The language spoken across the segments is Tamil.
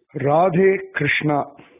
ராதே கிருஷ்ணா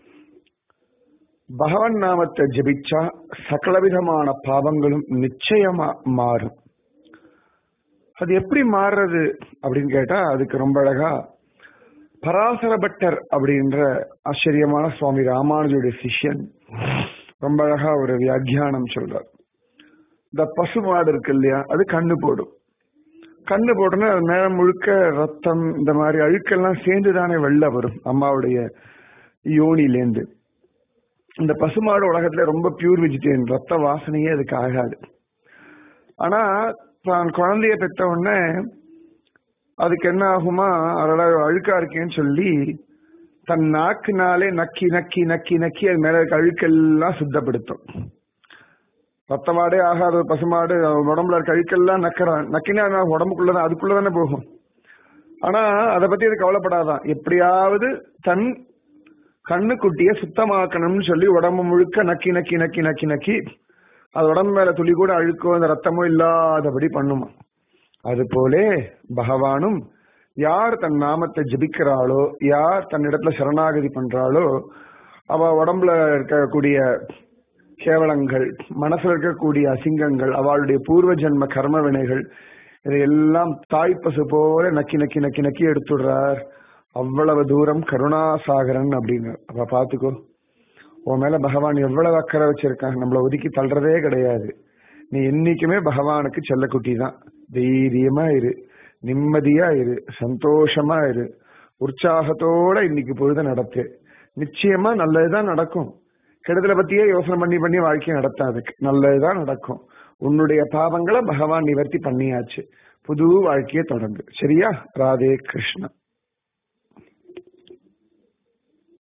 பகவன் நாமத்தை ஜபிச்சா சகலவிதமான பாவங்களும் நிச்சயமா மாறும் அது எப்படி மாறுறது அப்படின்னு கேட்டா அதுக்கு ரொம்ப அழகா பராசர பட்டர் அப்படின்ற ஆச்சரியமான சுவாமி ராமானுஜுடைய சிஷ்யன் ரொம்ப அழகா ஒரு வியாக்கியானம் சொல்றார் இந்த பசு மாடு இருக்கு இல்லையா அது கண்ணு போடும் கண்ணு போட்டோன்னா அது நேரம் முழுக்க ரத்தம் இந்த மாதிரி அழுக்கெல்லாம் சேர்ந்து தானே வெளில வரும் அம்மாவுடைய யோனிலேருந்து இந்த பசுமாடு உலகத்துல ரொம்ப பியூர் வெஜிடேரியன் ரத்த வாசனையே அதுக்கு ஆகாது ஆனா தான் குழந்தைய பெற்ற உடனே அதுக்கு என்ன ஆகுமா அதோட அழுக்கா இருக்கேன்னு சொல்லி தன் நாக்குனாலே நக்கி நக்கி நக்கி நக்கி அது மேல இருக்க அழுக்கெல்லாம் சுத்தப்படுத்தும் ரத்தமாடே ஆகாத ஒரு பசுமாடு உடம்புல இருக்க அழுக்கெல்லாம் நக்கிறான் நக்கினா உடம்புக்குள்ளதான் அதுக்குள்ளதானே போகும் ஆனா அதை பத்தி அது கவலைப்படாதான் எப்படியாவது தன் கண்ணுக்குட்டிய சுத்தமாக்கணும்னு சொல்லி உடம்பு முழுக்க நக்கி நக்கி நக்கி நக்கி நக்கி அது உடம்பு மேல துளி கூட அழுக்கோ அந்த ரத்தமோ இல்லாதபடி பண்ணுமா அது போலே பகவானும் யார் தன் நாமத்தை ஜபிக்கிறாளோ யார் தன்னிடத்துல சரணாகதி பண்றாளோ அவ உடம்புல இருக்கக்கூடிய கேவலங்கள் மனசுல இருக்கக்கூடிய அசிங்கங்கள் அவளுடைய பூர்வ ஜென்ம கர்ம வினைகள் இதையெல்லாம் தாய் பசு போல நக்கி நக்கி நக்கி நக்கி எடுத்துடுறார் அவ்வளவு தூரம் கருணாசாகரன் அப்படின்னு அப்ப பாத்துக்கோ உன் மேல பகவான் எவ்வளவு அக்கறை வச்சிருக்கான் நம்மள ஒதுக்கி தள்ளுறதே கிடையாது நீ என்னைக்குமே பகவானுக்கு செல்லக்குட்டி தான் தைரியமா இரு நிம்மதியா இரு சந்தோஷமா இரு உற்சாகத்தோட இன்னைக்கு பொழுது நடத்து நிச்சயமா நல்லதுதான் நடக்கும் கெடுதலை பத்தியே யோசனை பண்ணி பண்ணி வாழ்க்கையை நடத்தாதுக்கு நல்லதுதான் நடக்கும் உன்னுடைய பாவங்களை பகவான் நிவர்த்தி பண்ணியாச்சு புது வாழ்க்கையை தொடங்கு சரியா ராதே கிருஷ்ணா